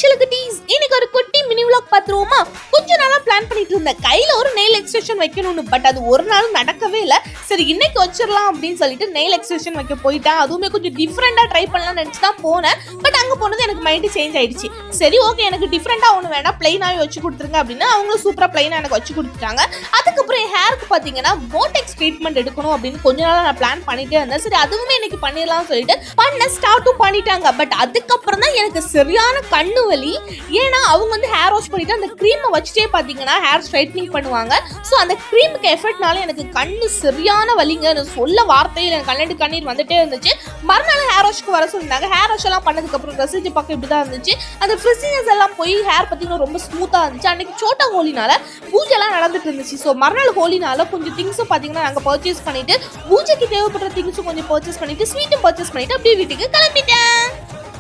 சிலுக்குட்டீஸ் இன்னைக்கு ஒரு குட்டி மினி vlog பார்த்துருவோமா கொஞ்ச நாளா பிளான் பண்ணிட்டு இருந்தேன் கையில ஒரு நெயில் எக்ஸ்டென்ஷன் வைக்கணும்னு பட் அது ஒரு நாள் நடக்கவே இல்லை சரி இன்னைக்கு வச்சிடலாம் அப்படின்னு சொல்லிட்டு நெயில் எக்ஸ்டென்ஷன் வைக்க போயிட்டேன் அதுவுமே கொஞ்சம் டிஃப்ரெண்டா ட்ரை பண்ணலாம்னு நினைச்சு தான் போனேன் பட் அங்க போனது எனக்கு மைண்டு சேஞ்ச் ஆயிடுச்சு சரி ஓகே எனக்கு டிஃப்ரெண்டா ஒன்று வேணா பிளைனாவே வச்சு கொடுத்துருங்க அப்படின்னா அவங்களும் சூப்பரா பிளைனா எனக்கு வச்சு கொடுத்துட்டாங்க அதுக்கப்புறம் என் ஹேருக்கு பார்த்தீங்கன்னா போட்டெக்ஸ் ட்ரீட்மெண்ட் எடுக்கணும் அப்படின்னு கொஞ்ச நாளா நான் பிளான் பண்ணிட்டே இருந்தேன் சரி அதுவுமே இன்னைக்கு பண்ணிடலாம்னு சொல்லிட்டு பண்ண ஸ்டார்ட்டும் பண்ணிட்டாங்க பட் அதுக்கப்புறம் தான் எனக்கு சரியான கண்ணு வலி ஏன்னா அவங்க வந்து ஹேர் வாஷ் பண்ணிட்டு அந்த க்ரீமை வச்சுட்டே பார்த்தீங்கன்னா ஹேர் ஸ்ட்ரைட்னிங் பண்ணுவாங்க ஸோ அந்த க்ரீமுக்கு எஃபெக்ட்னால எனக்கு கண்ணு சரியான வலிங்க எனக்கு சொல்ல வார்த்தையில் எனக்கு கண்ணடி கண்ணீர் வந்துட்டே இருந்துச்சு மறுநாள் ஹேர் வாஷ்க்கு வர சொல்லியிருந்தாங்க ஹேர் வாஷ் எல்லாம் பண்ணதுக்கப்புறம் ரிசல்ட் பார்க்க இப்படி தான் இருந்துச்சு அந்த ஃப்ரிசினஸ் எல்லாம் போய் ஹேர் பார்த்தீங்கன்னா ரொம்ப ஸ்மூத்தாக இருந்துச்சு அன்னைக்கு சோட்டா ஹோலினால பூஜைலாம் நடந்துட்டு இருந்துச்சு ஸோ மறுநாள் ஹோலினால கொஞ்சம் திங்ஸும் பார்த்தீங்கன்னா நாங்கள் பர்ச்சேஸ் பண்ணிட்டு பூஜைக்கு தேவைப்படுற திங்ஸும் கொஞ்சம் பர்ச்சேஸ் பண்ணிட்டு ஸ்வீட்டும் பர்ச்சேஸ் பண்ணிட்டு அப்படியே வீட்டுக்கு கிளம்பிட்டேன்